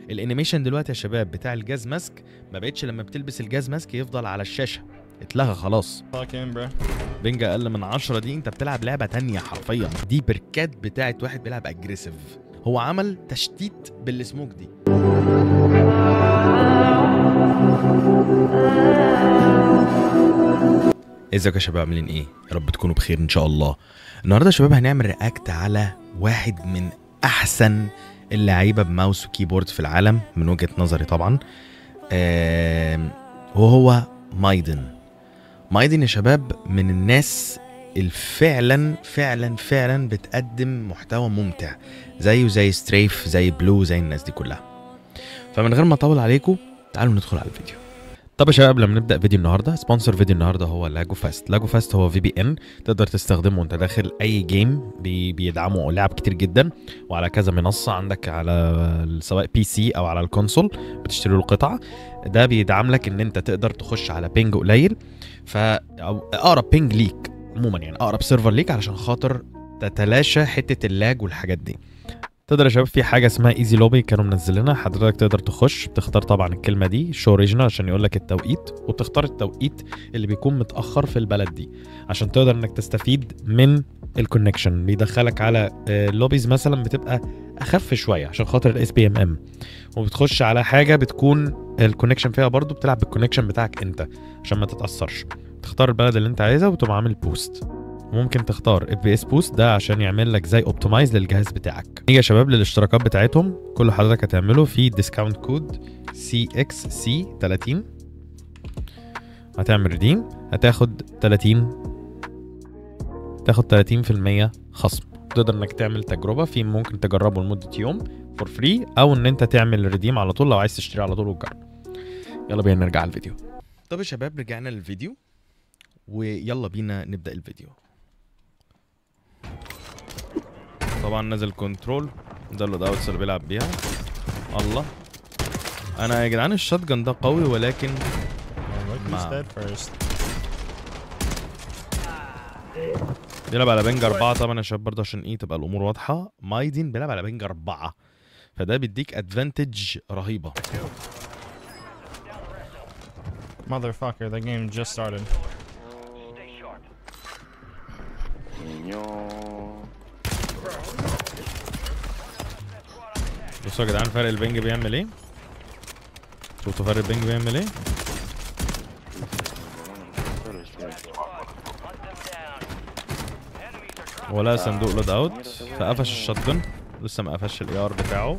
الانيميشن دلوقتي يا شباب بتاع الجاز ماسك ما بقتش لما بتلبس الجاز ماسك يفضل على الشاشه اتلغى خلاص Fuck him, bro. بنج اقل من 10 دي انت بتلعب لعبه تانية حرفيا دي بركات بتاعت واحد بيلعب اجريسيف هو عمل تشتيت بالسموك دي ازيكم يا شباب عاملين ايه يا رب تكونوا بخير ان شاء الله النهارده يا شباب هنعمل رياكت على واحد من احسن اللعيبه بماوس وكيبورد في العالم من وجهه نظري طبعا آم، وهو مايدن مايدن يا شباب من الناس الفعلا فعلا فعلا بتقدم محتوى ممتع زيه زي ستريف زي بلو زي الناس دي كلها فمن غير ما اطول عليكم تعالوا ندخل على الفيديو طب يا شباب قبل ما نبدا فيديو النهارده سبونسر فيديو النهارده هو لاجو فاست لاجو فاست هو في بي ان تقدر تستخدمه وانت داخل اي جيم بي بيدعموا لعب كتير جدا وعلى كذا منصه عندك على ال- سواء بي سي او على الكونسول بتشتري له القطعه ده بيدعم لك ان انت تقدر تخش على بينج قليل ف أو اقرب بينج ليك عموما يعني اقرب سيرفر ليك علشان خاطر تتلاشى حته اللاج والحاجات دي تقدر يا شباب في حاجه اسمها ايزي لوبي كانوا منزلينها حضرتك تقدر تخش بتختار طبعا الكلمه دي شو اوريجينال عشان يقول لك التوقيت وتختار التوقيت اللي بيكون متاخر في البلد دي عشان تقدر انك تستفيد من الكونكشن بيدخلك على آه، لوبيز مثلا بتبقى اخف شويه عشان خاطر الاس بي ام ام وبتخش على حاجه بتكون الكونكشن فيها برضو بتلعب بالكونكشن بتاعك انت عشان ما تتاثرش تختار البلد اللي انت عايزها وتقوم عامل بوست ممكن تختار اف بي اس بوست ده عشان يعمل لك زي اوبتمايز للجهاز بتاعك نيجي يا شباب للاشتراكات بتاعتهم كل حضرتك هتعمله في ديسكاونت كود سي اكس سي 30 هتعمل ريديم هتاخد 30 تاخد 30% خصم تقدر انك تعمل تجربه في ممكن تجربه لمده يوم فور فري او ان انت تعمل ريديم على طول لو عايز تشتري على طول وتجرب يلا بينا نرجع على الفيديو طب يا شباب رجعنا للفيديو ويلا بينا نبدا الفيديو طبعا نزل كنترول ده اللود اوتس اللي بيلعب بيها الله انا يا جدعان الشوت جن ده قوي ولكن Oh, look who's Ma. dead first. بيلعب على بنج أربعة طبعا يا شباب برضه عشان ايه تبقى الأمور واضحة مايدين بيلعب على بنج أربعة فده بيديك ادفانتج رهيبة Motherfucker, the game just started. بصوا يا جدعان فرق البنج بيعمل ايه شفتوا فرق البنج بيعمل ايه ولا صندوق لود اوت فقفش الشوت جن لسه ما قفش الاي ار بتاعه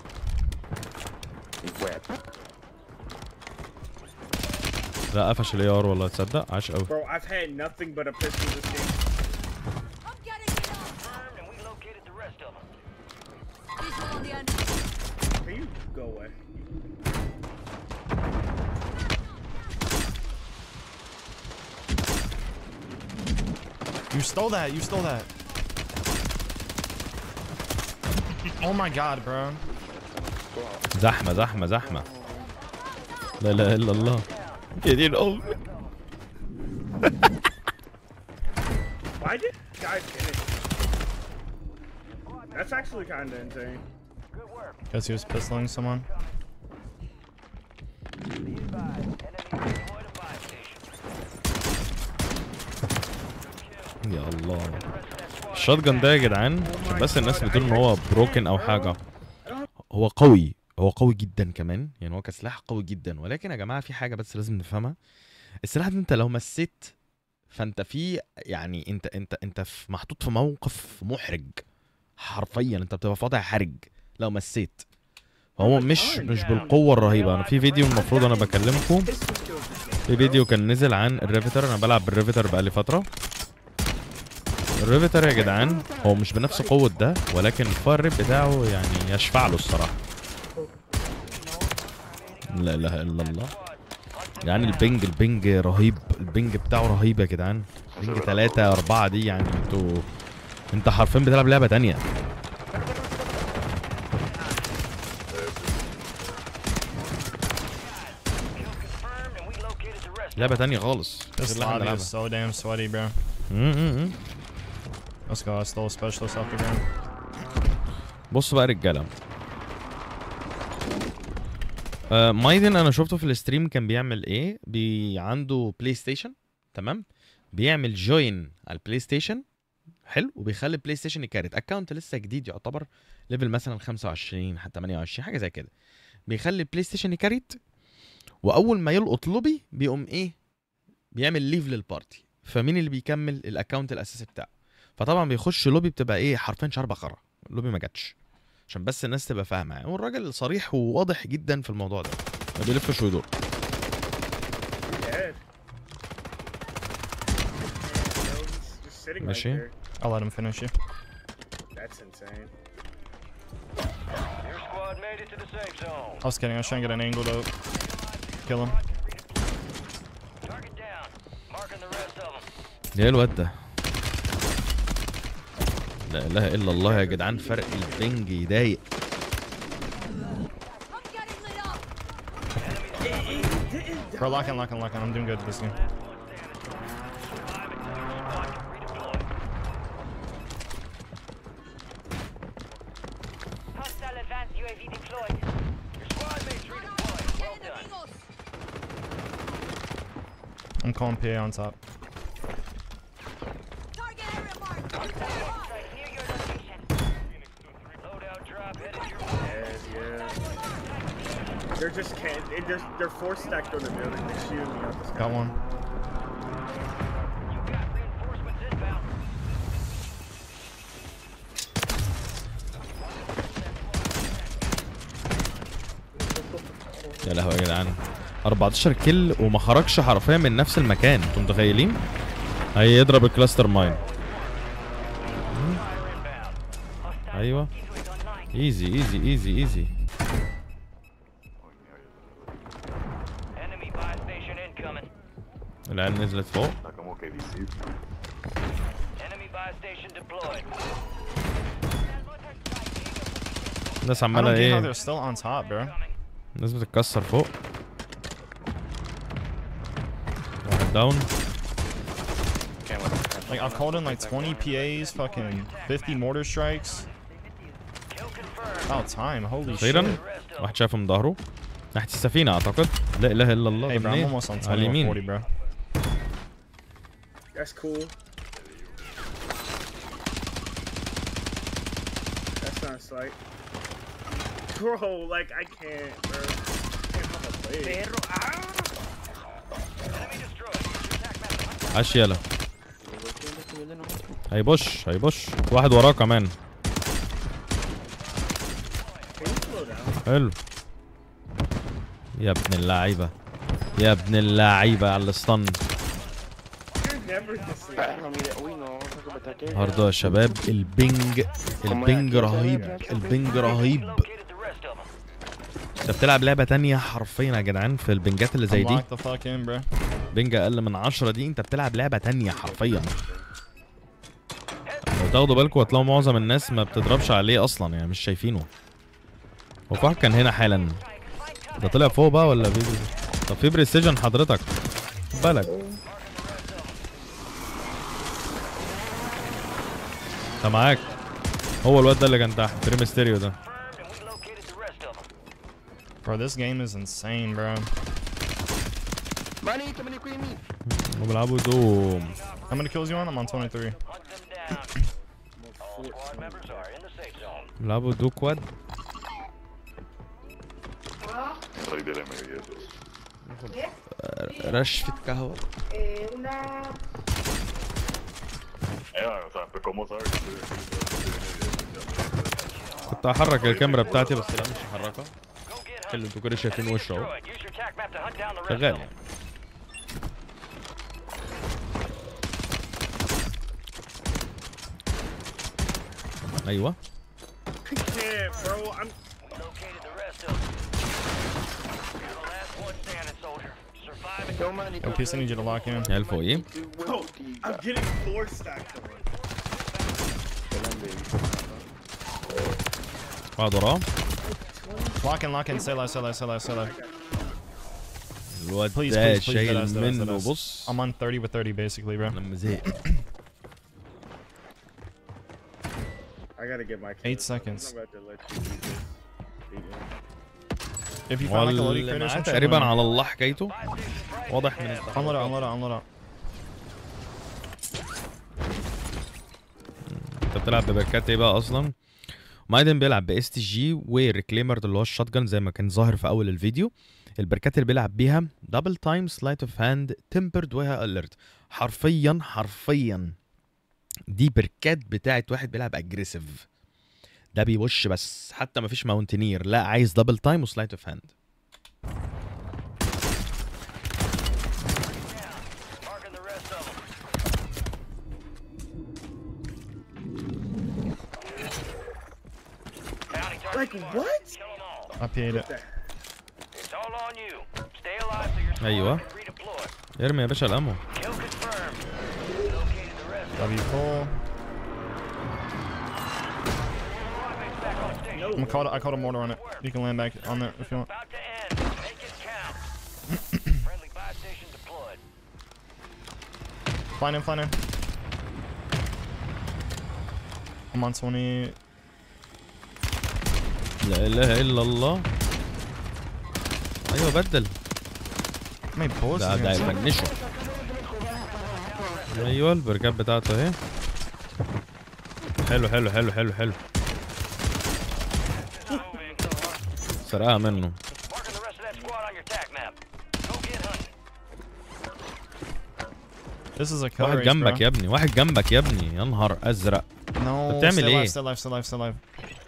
لا قفش الاي ار والله تصدق عاش قوي Bro, I've had nothing but a pistol this game. I'm getting it up. and we located the rest of them. Visual on the enemy. Can you go away? You stole that. You stole that. oh my god, bro. زحمة زحمة زحمة لا اله الا الله يا دين امي Why did guy finish? That's actually kind of insane. Because he was pistoling someone. يا الله الشوت جن ده يا جدعان عشان بس الناس بتقول ان هو بروكن او حاجه هو قوي هو قوي جدا كمان يعني هو كسلاح قوي جدا ولكن يا جماعه في حاجه بس لازم نفهمها السلاح ده انت لو مسيت فانت في يعني انت انت انت في محطوط في موقف محرج حرفيا انت بتبقى في وضع حرج لو مسيت هو مش مش بالقوه الرهيبه انا في فيديو المفروض انا بكلمكم في فيديو كان نزل عن الريفيتر انا بلعب بالريفيتر بقالي فتره الريفيتر يا جدعان هو مش بنفس قوة ده ولكن الفاير ريت بتاعه يعني يشفع له الصراحة لا اله الا الله يعني البنج البنج رهيب البنج بتاعه رهيب يا جدعان بنج تلاتة أربعة دي يعني انتوا انت حرفيا بتلعب لعبة تانية Confirmed, and we located the rest. لعبة تانية خالص This غير اللي احنا lobby بنلعبها. is so damn sweaty, bro. م- م- م. Let's go. I stole a specialist off the ground. بص بقى يا رجالة آه مايدن انا شفته في الستريم كان بيعمل ايه بي عنده بلاي ستيشن تمام بيعمل جوين على البلاي ستيشن حلو وبيخلي البلاي ستيشن يكارت اكونت لسه جديد يعتبر ليفل مثلا 25 حتى 28 حاجه زي كده بيخلي البلاي ستيشن يكارت واول ما يلقط لوبي بيقوم ايه بيعمل ليف للبارتي فمين اللي بيكمل الاكونت الاساسي بتاعه فطبعا بيخش لوبي بتبقى ايه حرفيا شعر بقره اللوبي ما جاتش عشان بس الناس تبقى فاهمه والراجل صريح وواضح جدا في الموضوع ده ما بيلفش ويدور Dead. Bro, he's just sitting right Machine? there. I'll let him finish you. That's insane. Your squad made it to the safe zone. I was kidding. I was trying to get an angle to kill him. Target down. Marking the rest of them. ايه الواد ده لا اله الا الله يا جدعان فرق البنج يضايق I'm getting lit up. Bro, lock in, lock in, lock in. I'm doing good this game. Hostile advanced UAV deployed. Your squad mates redeployed. Well Get done. enemigos. I'm calling PA on top. Target area marked. Strike near your location. Loadout drop headed your way. Dead, yeah. They're just can't. They just they're four stacked on the building. They're shooting me out the sky. Got one. You got reinforcements inbound. يا لهوي يا جدعان 14 كيل وما خرجش حرفيا من نفس المكان انتوا متخيلين هيضرب الكلاستر ماين ايوه ايزي ايزي ايزي ايزي Enemy buy station incoming. العيال نزلت فوق Enemy buy station deployed. الناس I عماله don't get how ايه they're still on top, bro. الناس بتتكسر فوق واحد داون Like, I've called in like 20 PAs, fucking 50 mortar strikes. Kill confirmed. About time. Holy اخيرا shit. واحد شايفه من ظهره ناحيه السفينه اعتقد لا اله الا الله Hey, ده bro, I'm منين؟ almost on 20 على or اليمين 40, bro. That's cool. That's not a slight. Bro, like I can't, bro. I can't help but play. Enemy destroyed. Use your attack map. عاش يلا هيبش هيبش واحد وراه كمان Can you slow down? حلو يا ابن اللعيبه يا ابن اللعيبه على الستان You're never this late. برضه يا شباب البنج البنج رهيب البنج رهيب Located the rest of them. انت بتلعب لعبه تانية حرفيا يا جدعان في البنجات اللي زي I'm دي locked the fuck in, bro. بنج اقل من 10 دي انت بتلعب لعبه تانية حرفيا لو تاخدوا بالكم هتلاقوا معظم الناس ما بتضربش عليه اصلا يعني مش شايفينه هو في واحد كان هنا حالا ده طلع فوق بقى ولا في طب في بريسيجن حضرتك خد بالك انت معاك هو الواد ده اللي كان تحت فريم ستيريو ده Confirmed, and we located the rest of them. Bro, this game is insane, bro. هم بيلعبوا دوم How many kills you on? I'm on 23. Hunt them down. All squad members are in the safe zone. بيلعبوا دو كواد رشفة قهوة Eh, una كنت هحرك الكاميرا بتاعتي بس لا مش هحركها Go get اللي انتوا كده شايفين وشه اهو destroyed. Use your attack map to hunt down the rest شغال of يعني them. ايوه I can't, bro. I'm. Located the rest of them. You're the last one standing, soldier. Survive and Yo, Peace, I need you to lock in. عيال فوقيه Bro, I'm getting floor stacked on. واحد وراه Lock in, lock in. Say less, say less, say less, say less. الواد Please, ده please, please, شايل that us, that us, that منه us. بص I'm on 30 with 30, basically, bro. لما زهق I gotta get my. Eight kills. I'm seconds. about to let you do this. Beat him. If you find like a loading واللي crate or معاه some shit, تقريبا let me know. على الله حكايته واضح من Unload it, unload it, unload it. انت بتلعب ببركات ايه بقى اصلا مايدن بيلعب باس تي جي وريكليمر اللي هو الشوت جان زي ما كان ظاهر في اول الفيديو البركات اللي بيلعب بيها دبل تايم سلايت اوف هاند تمبرد وهي اليرت حرفيا حرفيا دي بركات بتاعت واحد بيلعب اجريسيف ده بيوش بس حتى ما فيش ماونتينير لا عايز دبل تايم وسلايت اوف هاند Marking the rest of them. Bounty target Like marked. what? Kill 'em all. I paid it. It's all on you. Stay alive so your squad أيوة. can redeploy. ارمي يا باشا الامو Kill confirmed. Located the rest. W full. Squad mates back on station. No. I'm gonna call it, I called a mortar on it. You can land back on there if you want. About to end. Make it count. Friendly buy station deployed. Flying in, flying in. I'm on 20. لا اله الا الله ايوه بدل How many bullets ده is he ده gonna send? يفنشه ايوه البركات بتاعته اهي حلو حلو حلو حلو حلو Moving. سرقها منه Marking the rest of that squad on your tac map. Go get hunting. This is a kill واحد race, جنبك bro. يا ابني واحد جنبك يا ابني يا نهار ازرق No, بتعمل stay إيه؟ alive, stay alive, stay alive, stay alive.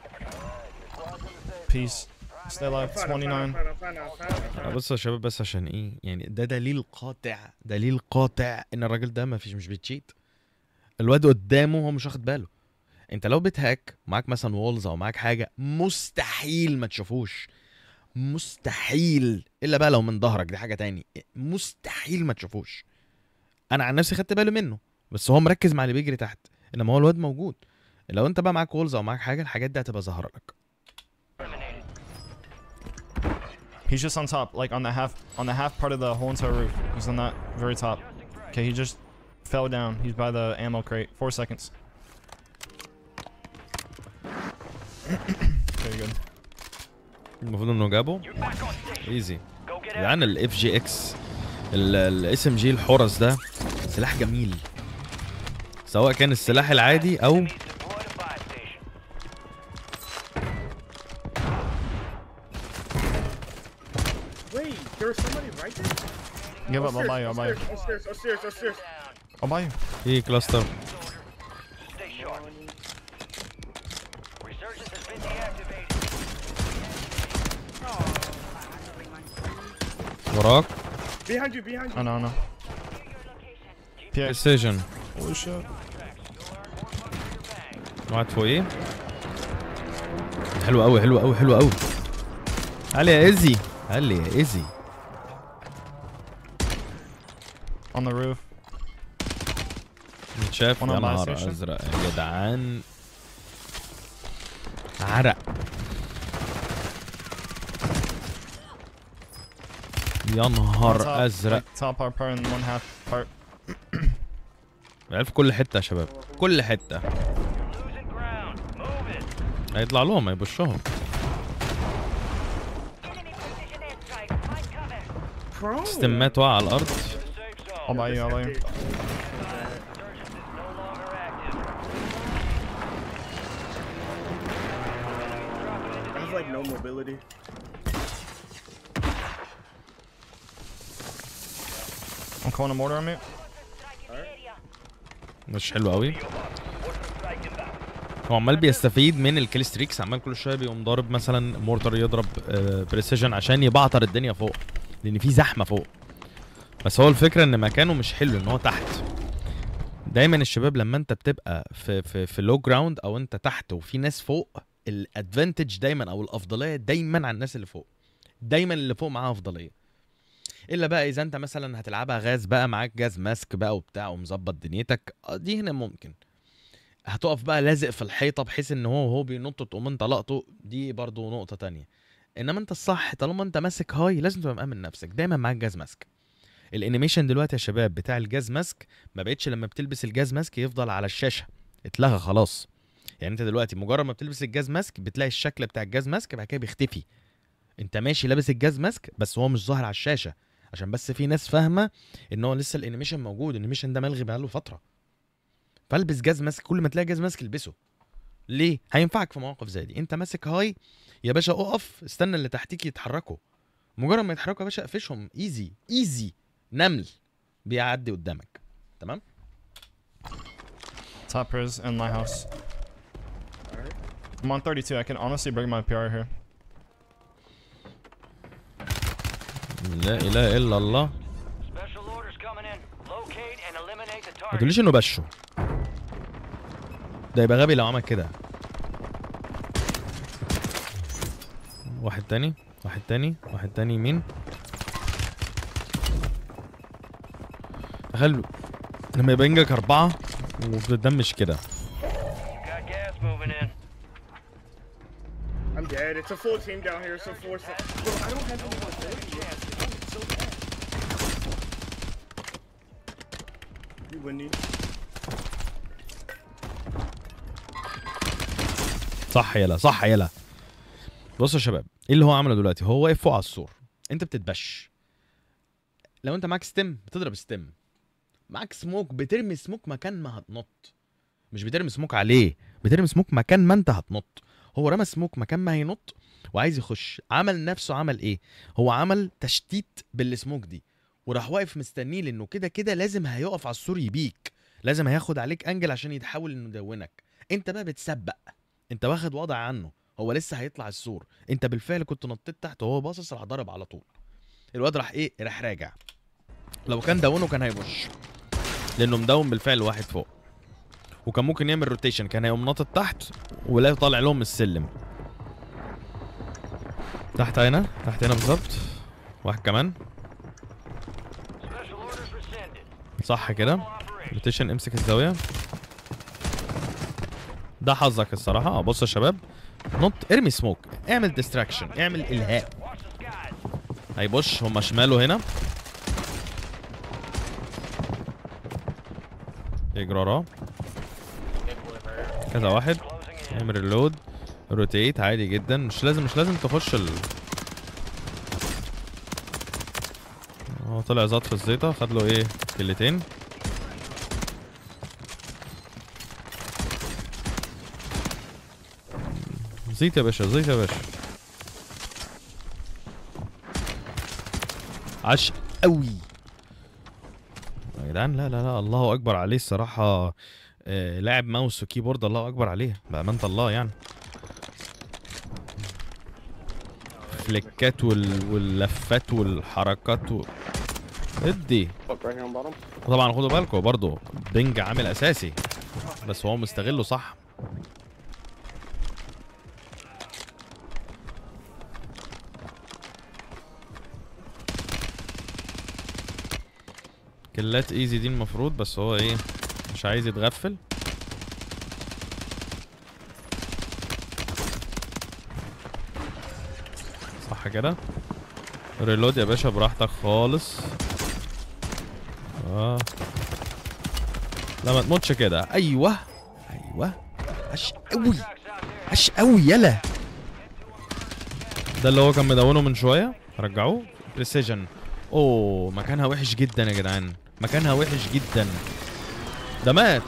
Peace. Stay alive. Fine, I'm fine, 29. I'm fine, I'm fine, I'm fine, I'm fine. بص يا شباب بس عشان ايه يعني ده دليل قاطع دليل قاطع ان الراجل ده ما فيش مش بيتشيت الواد قدامه هو مش واخد باله انت لو بتهاك معاك مثلا وولز او معاك حاجه مستحيل ما تشوفوش مستحيل الا بقى لو من ظهرك دي حاجه تاني مستحيل ما تشوفوش انا عن نفسي خدت بالي منه بس هو مركز مع اللي بيجري تحت انما هو الواد موجود لو انت بقى معاك وولز او معاك حاجه الحاجات دي هتبقى ظاهره لك Eliminated. He's just on top, like on the half, on the half part of the whole entire roof. He's on that very top. Okay, he just fell down. He's by the ammo crate. Four seconds. Very good. المفروض انه جابه You're back on station. ايزي Go get يا جدعان الاف جي اكس الاس ام جي الحرس ده سلاح جميل سواء كان السلاح العادي او Enemies deployed a buy station. Wait, there was somebody right there? Give up. I'll buy you. I'll buy you. Upstairs, upstairs, upstairs, upstairs. Down. I'll buy you. في كلاستر Stay sharp. Resurgence has been deactivated. وراك Behind you, behind Oh you. no, no. PX. بريسيجن Holy shit. واحد فوقيه حلو قوي حلو قوي حلو قوي علي يا ايزي علي يا ايزي On the roof. متشاف وانا يا مع نهار السيشن. ازرق يا جدعان عرق يا On top, نهار ازرق like, top part part and one half part. العيال في كل حته يا شباب كل حته Losing ground. Move it. هيطلع لهم هيبشهم Enemy precision airstrike. Find cover. Prone. استمات واقع على الارض Safe zone. I'll buy you. I'll buy you. Resurgence is no longer active. I have like no mobility. I'm calling a mortar on me. Strike in the area. مش حلو قوي هو عمال بيستفيد من الكيل ستريكس عمال كل شويه بيقوم ضارب مثلا مورتر يضرب بريسيجن عشان يبعتر الدنيا فوق لان في زحمه فوق بس هو الفكره ان مكانه مش حلو ان هو تحت دايما الشباب لما انت بتبقى في في في لو جراوند او انت تحت وفي ناس فوق الادفانتج دايما او الافضليه دايما على الناس اللي فوق دايما اللي فوق معاها افضليه الا بقى اذا انت مثلا هتلعبها غاز بقى معاك جاز ماسك بقى وبتاع ومظبط دنيتك آه، دي هنا ممكن هتقف بقى لازق في الحيطه بحيث ان هو هو بينط تقوم انت لقطه دي برضو نقطه تانية انما انت الصح طالما انت ماسك هاي لازم تبقى مأمن نفسك دايما معاك جاز ماسك الانيميشن دلوقتي يا شباب بتاع الجاز ماسك ما بقتش لما بتلبس الجاز ماسك يفضل على الشاشه اتلغى خلاص يعني انت دلوقتي مجرد ما بتلبس الجاز ماسك بتلاقي الشكل بتاع الجاز ماسك بعد كده بيختفي انت ماشي لابس الجاز ماسك بس هو مش ظاهر على الشاشه عشان بس في ناس فاهمه ان هو لسه الانيميشن موجود الانيميشن ده ملغي بقاله فتره فالبس جاز ماسك كل ما تلاقي جاز ماسك البسه ليه هينفعك في مواقف زي دي انت ماسك هاي يا باشا اقف استنى اللي تحتيك يتحركوا مجرد ما يتحركوا يا باشا اقفشهم ايزي ايزي نمل بيعدي قدامك تمام Top pris in my house. Alright. I'm on 32. I can honestly break my PR here. لا اله الا الله Special orders coming in. Locate and eliminate the ما target. تقوليش انه بشه ده يبقى غبي لو عمل كده واحد تاني واحد تاني واحد تاني يمين تخيل لما يبقى ينجك أربعة وبتدمش كده Got gas moving in. I'm dead. It's a full team down here. It's a four. se- Bro, I don't have any more bullets. It's so bad. You winning? صح يلا صح يلا بصوا يا شباب ايه اللي هو عمله دلوقتي هو واقف فوق على السور انت بتتبش لو انت معاك ستيم بتضرب ستيم معاك سموك بترمي سموك مكان ما هتنط مش بترمي سموك عليه بترمي سموك مكان ما انت هتنط هو رمى سموك مكان ما هينط وعايز يخش عمل نفسه عمل ايه هو عمل تشتيت بالسموك دي وراح واقف مستنيه لانه كده كده لازم هيقف على السور يبيك لازم هياخد عليك انجل عشان يتحول انه يدونك انت بقى بتسبق انت واخد وضع عنه هو لسه هيطلع السور انت بالفعل كنت نطيت تحت وهو باصص راح ضرب على طول الواد راح ايه راح راجع لو كان دونه كان هيبش لانه مدون بالفعل واحد فوق وكان ممكن يعمل روتيشن كان هيقوم ناطط تحت ولا طالع لهم السلم تحت هنا تحت هنا بالظبط واحد كمان Special orders rescinded. صح كده Operation. روتيشن امسك الزاويه ده حظك الصراحه اه بص يا شباب نط ارمي سموك اعمل ديستراكشن اعمل الهاء Watch the skies. هيبش هما شماله هنا يجري وراه كذا واحد Closing in. اعمل ريلود روتيت عادي جدا مش لازم مش لازم تخش ال هو طلع زاد في الزيطة خد له ايه كلتين زيت يا باشا زيت يا باشا عش قوي يا جدعان لا لا لا الله اكبر عليه الصراحه آه لاعب ماوس وكيبورد الله اكبر عليه بامانه الله يعني فليكات وال... واللفات والحركات و... ادي وطبعا خدوا بالكم برضه بنج عامل اساسي بس هو مستغله صح كلات ايزي دي المفروض بس هو ايه مش عايز يتغفل صح كده ريلود يا باشا براحتك خالص اه لا ما تموتش كده ايوه ايوه عش قوي Tracks out there. عش قوي يلا ده اللي هو كان مدونه من شويه رجعوه بريسيجن اوه مكانها وحش جدا يا جدعان مكانها وحش جدا ده مات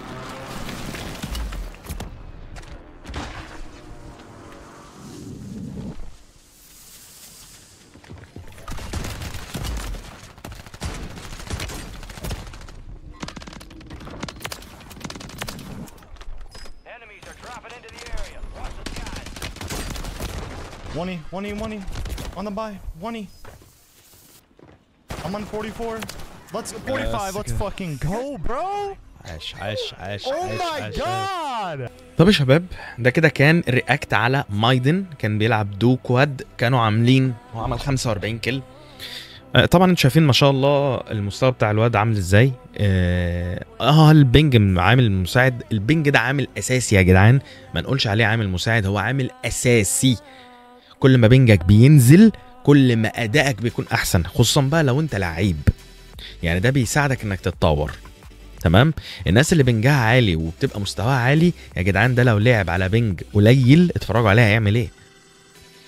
Enemies are dropping into the area. Watch the skies. One E, one E, one E. On the buy. One E. I'm on 44. Let's 45. Let's okay. fucking go, bro. عاش عاش عاش Oh عاش my عاش god. طب يا شباب ده كده كان رياكت على مايدن كان بيلعب دو كواد كانوا عاملين هو عمل 45 كيل آه، طبعا انتوا شايفين ما شاء الله المستوى بتاع الواد عامل ازاي اه آه، البنج م- عامل مساعد البنج ده عامل اساسي يا جدعان ما نقولش عليه عامل مساعد هو عامل اساسي كل ما بنجك بينزل كل ما ادائك بيكون احسن خصوصا بقى لو انت لعيب يعني ده بيساعدك انك تتطور تمام الناس اللي بنجها عالي وبتبقى مستواها عالي يا جدعان ده لو لعب على بنج قليل اتفرجوا عليه هيعمل ايه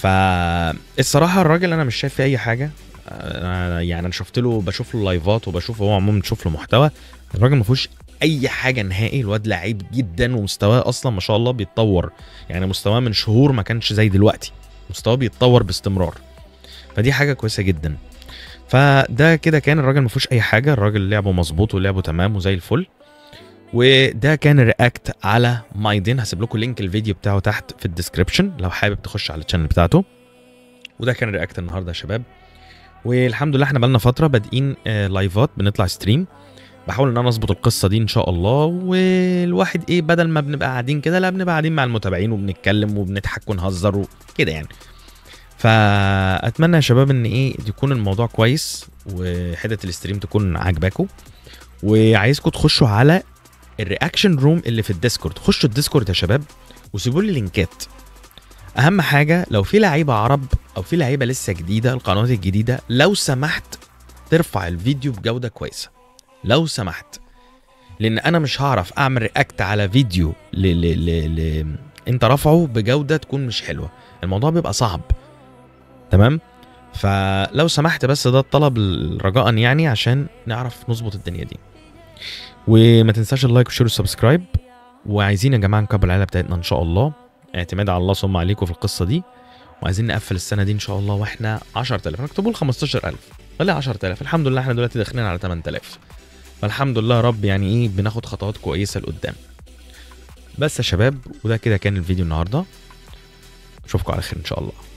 فالصراحه الراجل انا مش شايف فيه اي حاجه أنا يعني انا شفت له بشوف له لايفات وبشوف هو عموما بشوف له محتوى الراجل ما فيهوش اي حاجه نهائي الواد لعيب جدا ومستواه اصلا ما شاء الله بيتطور يعني مستواه من شهور ما كانش زي دلوقتي مستواه بيتطور باستمرار فدي حاجه كويسه جدا فده كده كان الراجل ما فيهوش اي حاجه الراجل لعبه مظبوط ولعبه تمام وزي الفل وده كان رياكت على مايدن هسيب لكم لينك الفيديو بتاعه تحت في الديسكربشن لو حابب تخش على الشانل بتاعته وده كان رياكت النهارده يا شباب والحمد لله احنا بقالنا فتره بادئين آه، لايفات بنطلع ستريم بحاول ان انا اظبط القصه دي ان شاء الله والواحد ايه بدل ما بنبقى قاعدين كده لا بنبقى قاعدين مع المتابعين وبنتكلم وبنضحك ونهزر وكده يعني فاتمنى يا شباب ان ايه يكون الموضوع كويس وحته الاستريم تكون عاجباكم وعايزكم تخشوا على الرياكشن روم اللي في الديسكورد خشوا الديسكورد يا شباب وسيبوا لي لينكات اهم حاجه لو في لعيبه عرب او في لعيبه لسه جديده القنوات الجديده لو سمحت ترفع الفيديو بجوده كويسه لو سمحت لان انا مش هعرف اعمل رياكت على فيديو ل... ل... ل... ل... انت رافعه بجوده تكون مش حلوه الموضوع بيبقى صعب تمام فلو سمحت بس ده الطلب رجاء يعني عشان نعرف نظبط الدنيا دي وما تنساش اللايك والشير والسبسكرايب وعايزين يا جماعه نكبر العيله بتاعتنا ان شاء الله اعتماد على الله ثم عليكم في القصه دي وعايزين نقفل السنه دي ان شاء الله واحنا 10000 انا كنت بقول 15000 خليها 10000 الحمد لله احنا دلوقتي داخلين على 8000 فالحمد لله يا رب يعني ايه بناخد خطوات كويسه لقدام بس يا شباب وده كده كان الفيديو النهارده اشوفكم على خير ان شاء الله